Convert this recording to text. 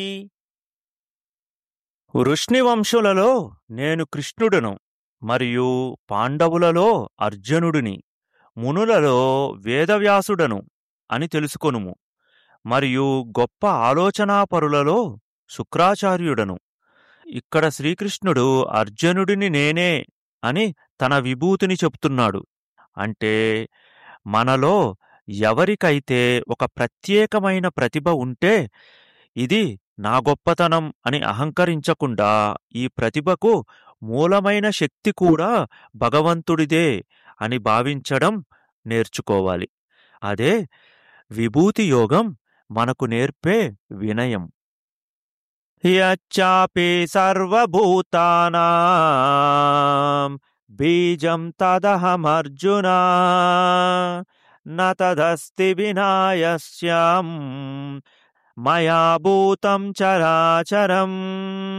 వృష్ణివంశులలో నేను కృష్ణుడను మరియు పాండవులలో అర్జునుడిని మునులలో వేదవ్యాసుడను అని తెలుసుకొనుము మరియు గొప్ప ఆలోచనాపరులలో శుక్రాచార్యుడను ఇక్కడ శ్రీకృష్ణుడు అర్జునుడిని నేనే అని తన విభూతిని చెప్తున్నాడు అంటే మనలో ఎవరికైతే ఒక ప్రత్యేకమైన ప్రతిభ ఉంటే ఇది నా గొప్పతనం అని అహంకరించకుండా ఈ ప్రతిభకు మూలమైన శక్తి కూడా భగవంతుడిదే అని భావించడం నేర్చుకోవాలి అదే విభూతి యోగం మనకు నేర్పే వినయం యచ్చాపి సర్వభూతానాం బీజం తదహమర్జున న తదస్తి వినాయస్యం మయా భూతం చరాచరం